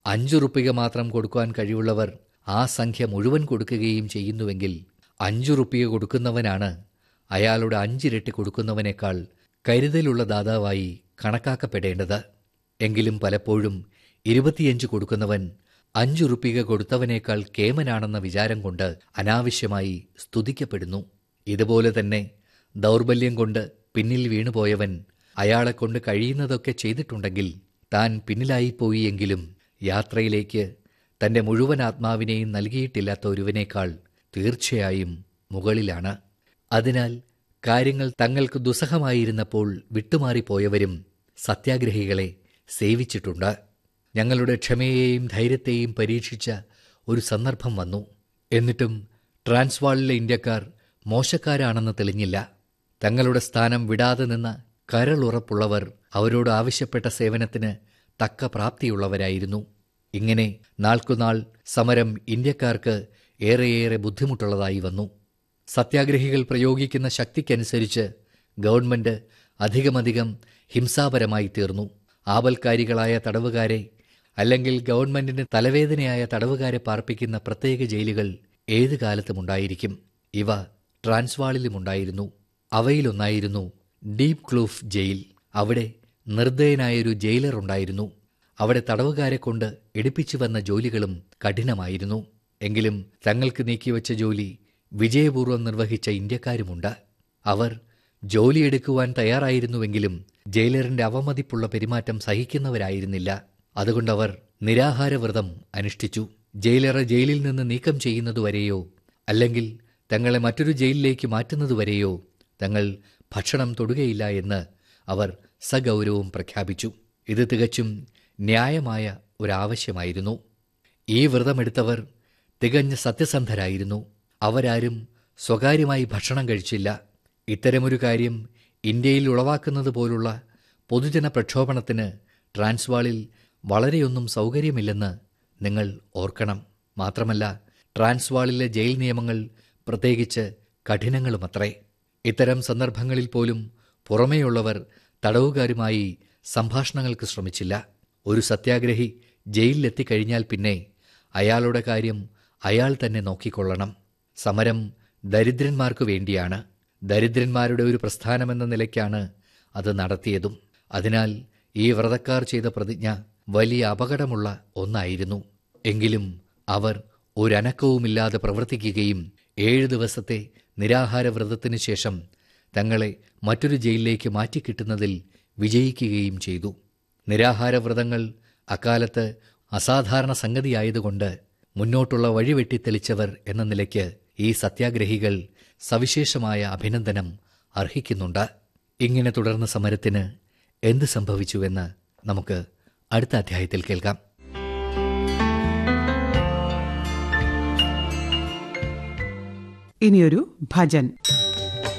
അഞ്ചു റുപ്പിക മാത്രം കൊടുക്കുവാൻ കഴിവുള്ളവർ ആ സംഖ്യ മുഴുവൻ കൊടുക്കുകയും ചെയ്യുന്നുവെങ്കിൽ അഞ്ചു റുപ്പിക കൊടുക്കുന്നവനാണ് അയാളുടെ അഞ്ചിരട്ടി കൊടുക്കുന്നവനേക്കാൾ കരുതലുള്ള ദാതാവായി കണക്കാക്കപ്പെടേണ്ടത് എങ്കിലും പലപ്പോഴും ഇരുപത്തിയഞ്ച് കൊടുക്കുന്നവൻ അഞ്ചു റുപ്പിക കൊടുത്തവനേക്കാൾ കേമനാണെന്ന വിചാരം കൊണ്ട് അനാവശ്യമായി സ്തുതിക്കപ്പെടുന്നു ഇതുപോലെ തന്നെ ദൗർബല്യം കൊണ്ട് പിന്നിൽ വീണുപോയവൻ അയാളെക്കൊണ്ട് കഴിയുന്നതൊക്കെ ചെയ്തിട്ടുണ്ടെങ്കിൽ താൻ പിന്നിലായിപ്പോയി എങ്കിലും യാത്രയിലേക്ക് തന്റെ മുഴുവൻ ആത്മാവിനെയും നൽകിയിട്ടില്ലാത്ത ഒരുവനേക്കാൾ തീർച്ചയായും മുകളിലാണ് അതിനാൽ കാര്യങ്ങൾ തങ്ങൾക്ക് ദുസ്സഹമായിരുന്നപ്പോൾ വിട്ടുമാറിപ്പോയവരും സത്യാഗ്രഹികളെ സേവിച്ചിട്ടുണ്ട് ഞങ്ങളുടെ ക്ഷമയെയും ധൈര്യത്തെയും പരീക്ഷിച്ച ഒരു സന്ദർഭം വന്നു എന്നിട്ടും ട്രാൻസ്വാളിലെ ഇന്ത്യക്കാർ മോശക്കാരാണെന്ന് തെളിഞ്ഞില്ല തങ്ങളുടെ സ്ഥാനം വിടാതെ നിന്ന കരളുറപ്പുള്ളവർ അവരോട് ആവശ്യപ്പെട്ട സേവനത്തിന് തക്ക പ്രാപ്തിയുള്ളവരായിരുന്നു ഇങ്ങനെ നാൾക്കുനാൾ സമരം ഇന്ത്യക്കാർക്ക് ഏറെയേറെ ബുദ്ധിമുട്ടുള്ളതായി വന്നു സത്യാഗ്രഹികൾ പ്രയോഗിക്കുന്ന ശക്തിക്കനുസരിച്ച് ഗവൺമെന്റ് അധികമധികം ഹിംസാപരമായി തീർന്നു ആപൽക്കാരികളായ തടവുകാരെ അല്ലെങ്കിൽ ഗവൺമെന്റിന് തലവേദനയായ തടവുകാരെ പാർപ്പിക്കുന്ന പ്രത്യേക ജയിലുകൾ ഏതു കാലത്തുമുണ്ടായിരിക്കും ഇവ ട്രാൻസ്വാളിലുമുണ്ടായിരുന്നു അവയിലൊന്നായിരുന്നു ഡീപ് ക്ലൂഫ് ജയിൽ അവിടെ നിർദ്ദയനായൊരു ജയിലർ ഉണ്ടായിരുന്നു അവിടെ തടവുകാരെ കൊണ്ട് എടുപ്പിച്ചു വന്ന ജോലികളും കഠിനമായിരുന്നു എങ്കിലും തങ്ങൾക്ക് നീക്കിവെച്ച ജോലി വിജയപൂർവ്വം നിർവഹിച്ച ഇന്ത്യക്കാരുമുണ്ട് അവർ ജോലിയെടുക്കുവാൻ തയ്യാറായിരുന്നുവെങ്കിലും ജയിലറിന്റെ അവമതിപ്പുള്ള പെരുമാറ്റം സഹിക്കുന്നവരായിരുന്നില്ല അതുകൊണ്ടവർ നിരാഹാരവ്രതം അനുഷ്ഠിച്ചു ജയിലറെ ജയിലിൽ നിന്ന് നീക്കം ചെയ്യുന്നതുവരെയോ അല്ലെങ്കിൽ തങ്ങളെ മറ്റൊരു ജയിലിലേക്ക് മാറ്റുന്നതുവരെയോ തങ്ങൾ ഭക്ഷണം തൊടുകയില്ല എന്ന് അവർ സഗൗരവം പ്രഖ്യാപിച്ചു ഇത് തികച്ചും ന്യായമായ ഒരാവശ്യമായിരുന്നു ഈ വ്രതമെടുത്തവർ തികഞ്ഞ സത്യസന്ധരായിരുന്നു അവരാരും സ്വകാര്യമായി ഭക്ഷണം കഴിച്ചില്ല ഇത്തരമൊരു കാര്യം ഇന്ത്യയിൽ ഉളവാക്കുന്നത് പോലുള്ള പൊതുജന പ്രക്ഷോഭണത്തിന് ട്രാൻസ്വാളിൽ വളരെയൊന്നും സൗകര്യമില്ലെന്ന് നിങ്ങൾ ഓർക്കണം മാത്രമല്ല ട്രാൻസ്വാളിലെ ജയിൽ നിയമങ്ങൾ പ്രത്യേകിച്ച് കഠിനങ്ങളുമത്രേ ഇത്തരം സന്ദർഭങ്ങളിൽ പോലും പുറമേയുള്ളവർ തടവുകാരുമായി സംഭാഷണങ്ങൾക്ക് ശ്രമിച്ചില്ല ഒരു സത്യാഗ്രഹി ജയിലിലെത്തിക്കഴിഞ്ഞാൽ പിന്നെ അയാളുടെ കാര്യം അയാൾ തന്നെ നോക്കിക്കൊള്ളണം സമരം ദരിദ്രന്മാർക്കു വേണ്ടിയാണ് ദരിദ്രന്മാരുടെ ഒരു പ്രസ്ഥാനമെന്ന നിലയ്ക്കാണ് അത് നടത്തിയതും അതിനാൽ ഈ വ്രതക്കാർ ചെയ്ത പ്രതിജ്ഞ വലിയ അപകടമുള്ള ഒന്നായിരുന്നു എങ്കിലും അവർ ഒരനക്കവുമില്ലാതെ പ്രവർത്തിക്കുകയും ഏഴു ദിവസത്തെ നിരാഹാര വ്രതത്തിനു ശേഷം തങ്ങളെ മറ്റൊരു ജയിലിലേക്ക് മാറ്റിക്കിട്ടുന്നതിൽ വിജയിക്കുകയും ചെയ്തു നിരാഹാര വ്രതങ്ങൾ അക്കാലത്ത് അസാധാരണ സംഗതിയായതുകൊണ്ട് മുന്നോട്ടുള്ള വഴി വെട്ടിത്തെളിച്ചവർ എന്ന നിലയ്ക്ക് ഈ സത്യാഗ്രഹികൾ സവിശേഷമായ അഭിനന്ദനം അർഹിക്കുന്നുണ്ട് ഇങ്ങനെ തുടർന്ന സമരത്തിന് എന്ത് സംഭവിച്ചുവെന്ന് നമുക്ക് അടുത്ത അധ്യായത്തിൽ കേൾക്കാം ഇനിയൊരു ഭജൻ